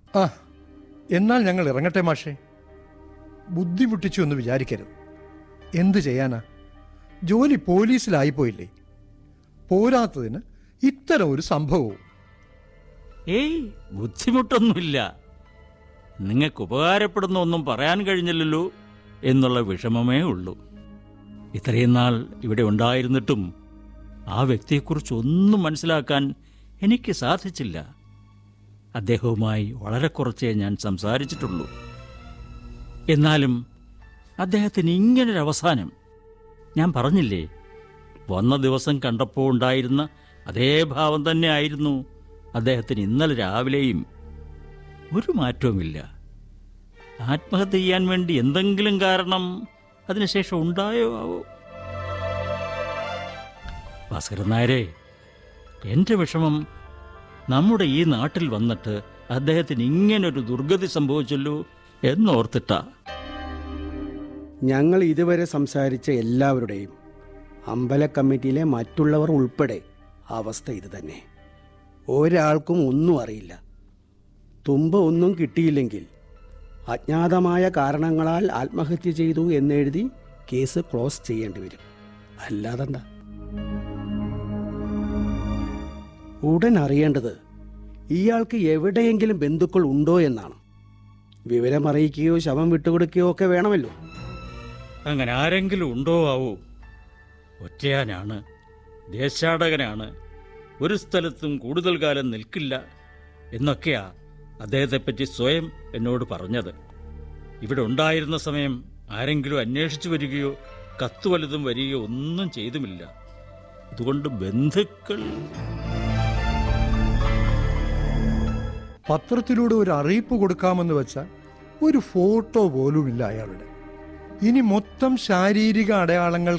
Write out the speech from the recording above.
ആ എന്നാൽ ഞങ്ങൾ ഇറങ്ങട്ടെ മാഷേ ബുദ്ധിമുട്ടിച്ചു എന്ന് വിചാരിക്കരുത് എന്തു ചെയ്യാനാ ജോലി പോലീസിലായിപ്പോയില്ലേ പോരാത്തതിന് ഇത്തരം ഒരു സംഭവവും ഏയ് ബുദ്ധിമുട്ടൊന്നുമില്ല നിങ്ങൾക്ക് ഉപകാരപ്പെടുന്ന ഒന്നും പറയാൻ കഴിഞ്ഞില്ലല്ലോ എന്നുള്ള വിഷമമേ ഉള്ളൂ ഇത്രയും നാൾ ഇവിടെ ഉണ്ടായിരുന്നിട്ടും ആ വ്യക്തിയെക്കുറിച്ച് ഒന്നും മനസ്സിലാക്കാൻ എനിക്ക് സാധിച്ചില്ല അദ്ദേഹവുമായി വളരെ കുറച്ചേ ഞാൻ സംസാരിച്ചിട്ടുള്ളൂ എന്നാലും അദ്ദേഹത്തിന് ഇങ്ങനൊരു അവസാനം ഞാൻ പറഞ്ഞില്ലേ വന്ന ദിവസം കണ്ടപ്പോൾ ഉണ്ടായിരുന്ന അതേ ഭാവം തന്നെ ആയിരുന്നു അദ്ദേഹത്തിന് ഇന്നലെ രാവിലെയും ഒരു മാറ്റവുമില്ല ആത്മഹത്യ ചെയ്യാൻ വേണ്ടി എന്തെങ്കിലും കാരണം അതിനുശേഷം ഉണ്ടായോ ആവോ ഭാസ്കരൻ നായരെ എൻ്റെ വിഷമം നമ്മുടെ ഈ നാട്ടിൽ വന്നിട്ട് അദ്ദേഹത്തിന് ഇങ്ങനൊരു ദുർഗതി സംഭവിച്ചല്ലോ എന്നോർത്തിട്ടാ ഞങ്ങൾ ഇതുവരെ സംസാരിച്ച എല്ലാവരുടെയും അമ്പല കമ്മിറ്റിയിലെ മറ്റുള്ളവർ ഉൾപ്പെടെ അവസ്ഥ ഇത് തന്നെ ഒരാൾക്കും ഒന്നും അറിയില്ല തുമ്പ ഒന്നും കിട്ടിയില്ലെങ്കിൽ അജ്ഞാതമായ കാരണങ്ങളാൽ ആത്മഹത്യ ചെയ്തു എന്നെഴുതി കേസ് ക്ലോസ് ചെയ്യേണ്ടി വരും അല്ലാതെന്താ ഉടൻ അറിയേണ്ടത് ഇയാൾക്ക് എവിടെയെങ്കിലും ബന്ധുക്കൾ ഉണ്ടോ എന്നാണ് വിവരം അറിയിക്കുകയോ ശവം വിട്ടുകൊടുക്കുകയോ ഒക്കെ വേണമല്ലോ അങ്ങനെ ആരെങ്കിലും ഉണ്ടോ ആവോ ഒറ്റയാനാണ് ദേശാടകനാണ് ഒരു സ്ഥലത്തും കൂടുതൽ കാലം നിൽക്കില്ല എന്നൊക്കെയാ അദ്ദേഹത്തെപ്പറ്റി സ്വയം എന്നോട് പറഞ്ഞത് ഇവിടെ ഉണ്ടായിരുന്ന സമയം ആരെങ്കിലും അന്വേഷിച്ചു വരികയോ കത്ത് വലുതും വരികയോ ഒന്നും ചെയ്തുമില്ല അതുകൊണ്ട് ബന്ധുക്കൾ പത്രത്തിലൂടെ ഒരു അറിയിപ്പ് കൊടുക്കാമെന്ന് വെച്ചാൽ ഒരു ഫോട്ടോ പോലുമില്ല അയാളുടെ ഇനി മൊത്തം ശാരീരിക അടയാളങ്ങൾ